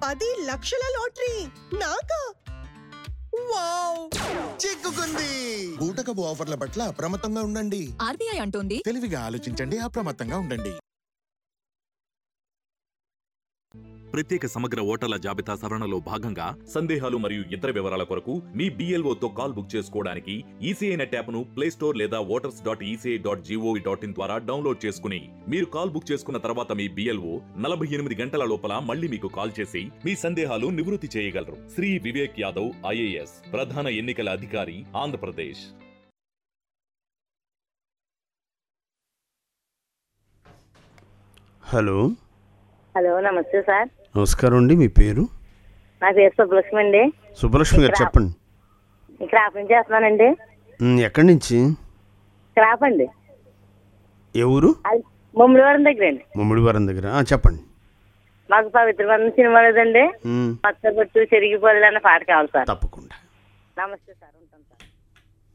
పది లక్షల లాటరీ నాకా వావ్ చిక్కుకుంది బూటకపు ఆఫర్ల పట్ల అప్రమత్తంగా ఉండండి ఆర్బీఐ అంటోంది తెలివిగా ఆలోచించండి అప్రమత్తంగా ఉండండి ప్రత్యేక సమగ్ర ఓటర్ల జాబితా సవరణలో భాగంగా సందేహాలు మరియు ఇతర వివరాల కొరకు మీ బీఎల్ఓతో కాల్ బుక్ చేసుకోవడానికి ఈసీఐ నెట్ యాప్ను ప్లే స్టోర్ లేదా voters dot ECI dot GOV dot in ద్వారా డౌన్లోడ్ చేసుకుని మీరు కాల్ బుక్ చేసుకున్న తర్వాత మీ బీఎల్ఓ నలభై ఎనిమిది గంటల లోపల మళ్ళీ మీకు కాల్ చేసి మీ సందేహాలు నివృత్తి చేయగలరు శ్రీ వివేక్ యాదవ్ ఐఏఎస్ ప్రధాన ఎన్నికల అధికారి ఆంధ్రప్రదేశ్ హలో హలో నమస్తే సార్ నమస్కారం అండి మీ పేరు నా పేరు సుబ్బలక్ష్మి అండి సుబ్బలక్ష్మి గారు చెప్పండి క్రాప్ నుంచి చేస్తున్నానండి ఉమ్, ఎక్కడి నుంచి క్రాప్ అండి ఏ ఊరు అది ముమ్మడివారం దగ్గర అండి ముమ్మిడివారం దగ్గర ఆ, చెప్పండి మాకు పవిత్రమైన సినిమా లేదండి ఉమ్, పచ్చబొట్టు చెరిగిపోలేదు అన్న పాట కావాలి సార్ తప్పకుండా నమస్తే సార్ ఉంటాను సార్